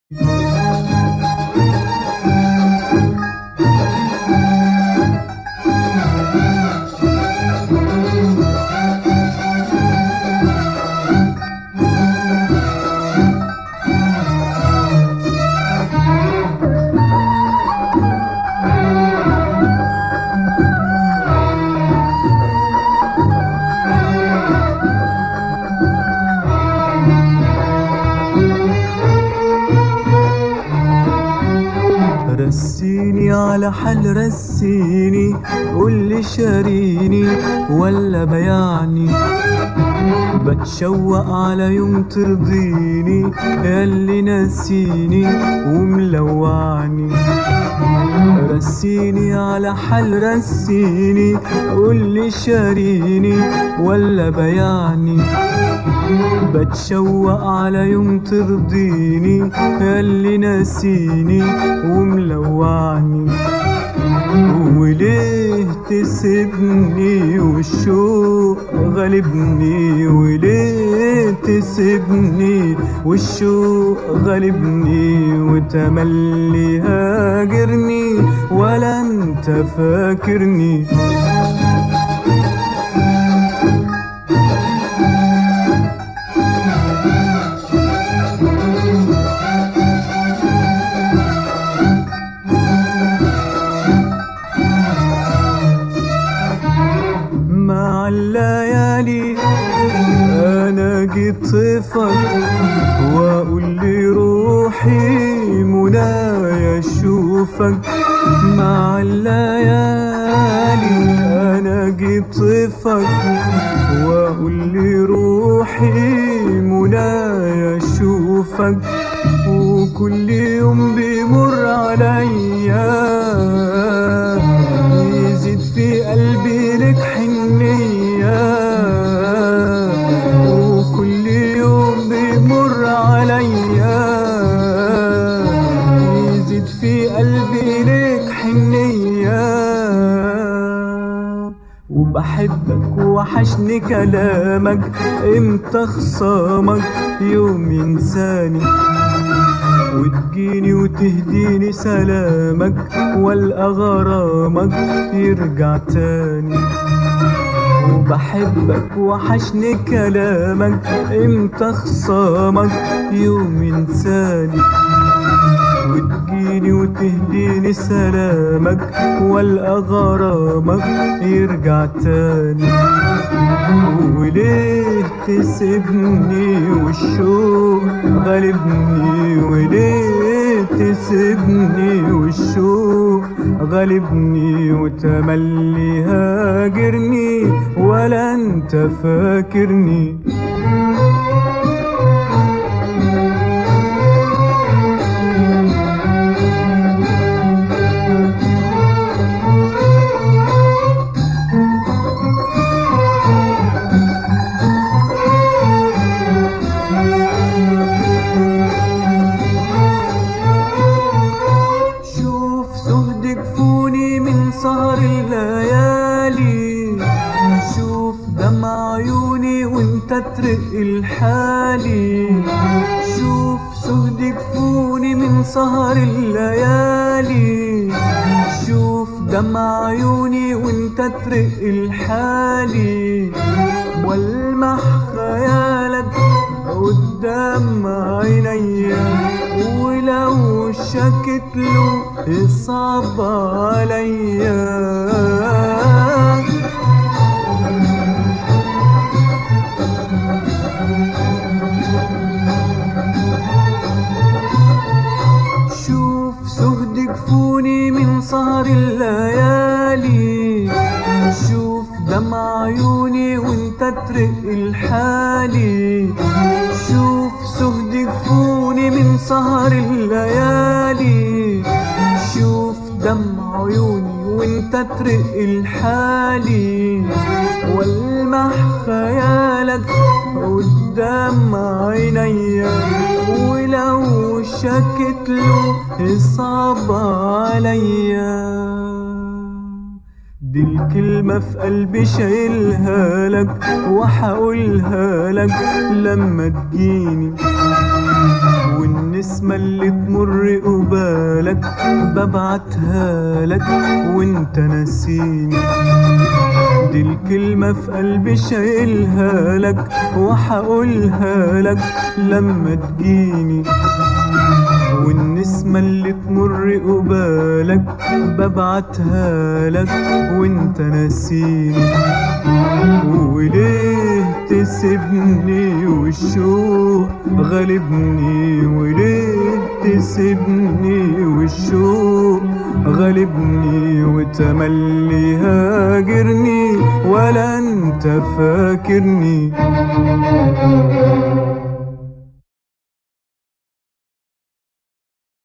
رسيني على حل رسيني قولي شاريني ولا بيعني بتشوق على يوم ترضيني ياللي ناسيني وملوعني رسيني على حل رسيني قولي شاريني ولا بيعني بتشوق على يوم ترضيني ياللي ناسيني وملوعني وليه تسيبني والشوق غالبني وليه تسيبني والشوق غالبني وتملي هاجرني ولا انت فاكرني مع الليالي انا جيت صفك واقول لي روحي منايا اشوفك مع الليالي انا جيت صفك واقول لي روحي منايا اشوفك وكل يوم بيمر عليا يزيد في قلبي لك حنية وكل يوم بيمر عليا يزيد في قلبي لك حنية وبحبك وحشني كلامك امتى خصامك يوم ينساني وتجيني وتهديني سلامك والقى غرامك يرجع تاني وبحبك وحشني كلامك امتى خصامك يوم ينساني وتجيني وتهديني سلامك والقى غرامك يرجع تاني وليه تسيبني والشوق غالبني وليه تسيبني والشوق غالبني وتملي هاجرني ولا انت فاكرني شوف زهدك فوني من سهر الليالي شوف دمع عيوني وانت ترق الحالي شوف زهدك فوني من سهر الليالي شوف دمع عيوني وانت ترق الحالي والمح خيالك قدام عينيا ولو شكت له يصعب عليا شوف سهدك فوني من سهر الليالي شوف دمع عيوني وانت ترق الحالي شوف سهدك فوني من سهر الليالي شوف دمع عيوني وانت ترق الحالي والمح خيالك قدام عينيا ولو شكت له يصعب عليا دي الكلمة في قلبي شايلها لك وحقولها لك لما تجيني والنسمة اللي تمر قبالك ببعتها لك وانت ناسيني دي الكلمة في قلبي شايلها لك وحقولها لك لما تجيني والنسمة اللي تمر قبالك ببعتها لك وانت ناسيني وليه تسيبني والشوق غالبني وليه تسيبني والشوق غالبني وتملي هاجرني ولا انت فاكرني